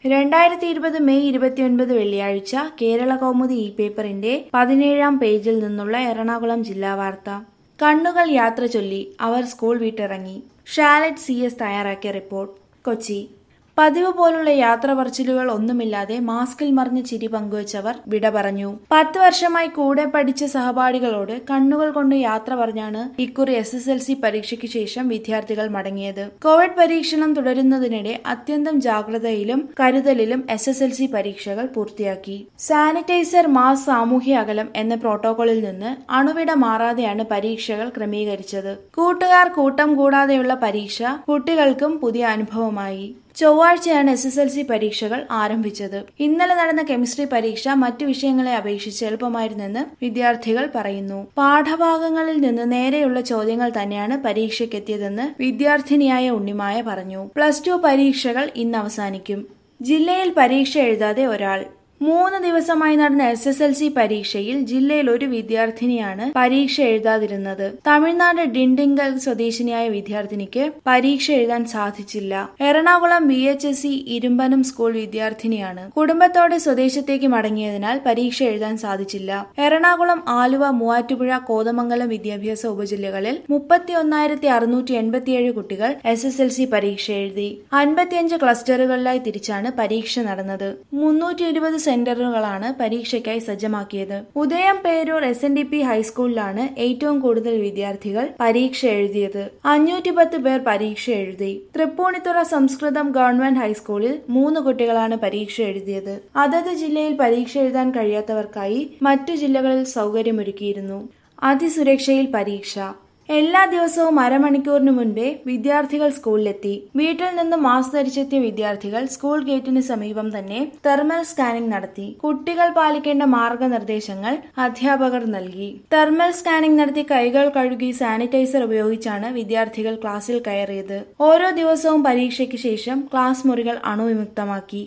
രണ്ടായിരത്തി ഇരുപത് മെയ് ഇരുപത്തിയൊൻപത് വെള്ളിയാഴ്ച കേരള കൗമുദി ഇ പേപ്പറിന്റെ പതിനേഴാം പേജിൽ നിന്നുള്ള എറണാകുളം ജില്ലാ വാർത്ത കണ്ണുകൾ യാത്ര ചൊല്ലി അവർ സ്കൂൾ വിട്ടിറങ്ങി ഷാലറ്റ് സി എസ് തയ്യാറാക്കിയ റിപ്പോർട്ട് കൊച്ചി പതിവ് പോലുള്ള യാത്ര പറച്ചിലുകൾ ഒന്നുമില്ലാതെ മാസ്കിൽ മറിഞ്ഞ ചിരി പങ്കുവച്ചവർ വിട പറഞ്ഞു പത്ത് വർഷമായി കൂടെ പഠിച്ച സഹപാഠികളോട് കണ്ണുകൾ കൊണ്ട് യാത്ര പറഞ്ഞാണ് ഇക്കുറി എസ് എസ് എൽ സി പരീക്ഷയ്ക്ക് ശേഷം വിദ്യാർത്ഥികൾ മടങ്ങിയത് കോവിഡ് പരീക്ഷണം തുടരുന്നതിനിടെ അത്യന്തം ജാഗ്രതയിലും കരുതലിലും എസ് എസ് എൽ സി പരീക്ഷകൾ പൂർത്തിയാക്കി സാനിറ്റൈസർ മാസ്ക് സാമൂഹ്യ അകലം എന്ന പ്രോട്ടോകോളിൽ നിന്ന് അണുവിട മാറാതെയാണ് പരീക്ഷകൾ ക്രമീകരിച്ചത് കൂട്ടുകാർ കൂട്ടം കൂടാതെയുള്ള പരീക്ഷ കുട്ടികൾക്കും പുതിയ അനുഭവമായി ചൊവ്വാഴ്ചയാണ് എസ് എസ് എൽ സി പരീക്ഷകൾ ആരംഭിച്ചത് ഇന്നലെ നടന്ന കെമിസ്ട്രി പരീക്ഷ മറ്റു വിഷയങ്ങളെ അപേക്ഷിച്ച് എളുപ്പമായിരുന്നെന്ന് വിദ്യാർത്ഥികൾ പറയുന്നു പാഠഭാഗങ്ങളിൽ നിന്ന് നേരെയുള്ള ചോദ്യങ്ങൾ തന്നെയാണ് പരീക്ഷയ്ക്കെത്തിയതെന്ന് വിദ്യാർത്ഥിനിയായ ഉണ്ണിമായ പറഞ്ഞു പ്ലസ് ടു പരീക്ഷകൾ ഇന്ന് അവസാനിക്കും ജില്ലയിൽ പരീക്ഷ എഴുതാതെ ഒരാൾ മൂന്ന് ദിവസമായി നടന്ന എസ് എസ് എൽ സി പരീക്ഷയിൽ ജില്ലയിൽ ഒരു വിദ്യാർത്ഥിനിയാണ് പരീക്ഷ എഴുതാതിരുന്നത് തമിഴ്നാട് ഡിണ്ടിങ്കൽ സ്വദേശിനിയായ വിദ്യാർത്ഥിനിക്ക് പരീക്ഷ എഴുതാൻ സാധിച്ചില്ല Ernakulam B H S C Irumpanam school വിദ്യാർത്ഥിനിയാണ് കുടുംബത്തോടെ സ്വദേശത്തേക്ക് മടങ്ങിയതിനാൽ പരീക്ഷ എഴുതാൻ സാധിച്ചില്ല എറണാകുളം ആലുവ മൂവാറ്റുപുഴ കോതമംഗലം വിദ്യാഭ്യാസ ഉപജില്ലകളിൽ മുപ്പത്തി ഒന്നായിരത്തി അറുന്നൂറ്റി എൺപത്തിയേഴ് കുട്ടികൾ എസ് എസ് എൽ സി പരീക്ഷ എഴുതി അൻപത്തിയഞ്ച് ക്ലസ്റ്ററുകളിലായി തിരിച്ചാണ് പരീക്ഷ നടന്നത് മുന്നൂറ്റി ഇരുപത് സെന്ററുകളാണ് പരീക്ഷയ്ക്കായി സജ്ജമാക്കിയത് Udayamperoor S N D P ഹൈസ്കൂളിലാണ് ഏറ്റവും കൂടുതൽ വിദ്യാർത്ഥികൾ പരീക്ഷ എഴുതിയത് അഞ്ഞൂറ്റി പത്ത് പേർ പരീക്ഷ എഴുതി തൃപ്പൂണിത്തുറ സംസ്കൃതം ഗവൺമെന്റ് ഹൈസ്കൂളിൽ മൂന്ന് കുട്ടികളാണ് പരീക്ഷ എഴുതിയത് അതത് ജില്ലയിൽ പരീക്ഷ എഴുതാൻ കഴിയാത്തവർക്കായി മറ്റു ജില്ലകളിൽ സൗകര്യമൊരുക്കിയിരുന്നു അതിസുരക്ഷയിൽ പരീക്ഷ എല്ലാ ദിവസവും അരമണിക്കൂറിന് മുൻപേ വിദ്യാർത്ഥികൾ സ്കൂളിലെത്തി വീട്ടിൽ നിന്ന് മാസ്ക് ധരിച്ചെത്തിയ വിദ്യാർത്ഥികൾ സ്കൂൾ ഗേറ്റിന് സമീപം തന്നെ തെർമൽ സ്കാനിംഗ് നടത്തി കുട്ടികൾ പാലിക്കേണ്ട മാർഗനിർദ്ദേശങ്ങൾ അധ്യാപകർ നൽകി തെർമൽ സ്കാനിംഗ് നടത്തി കൈകൾ കഴുകി സാനിറ്റൈസർ ഉപയോഗിച്ചാണ് വിദ്യാർത്ഥികൾ ക്ലാസ്സിൽ കയറിയത് ഓരോ ദിവസവും പരീക്ഷയ്ക്ക് ശേഷം ക്ലാസ് മുറികൾ അണുവിമുക്തമാക്കി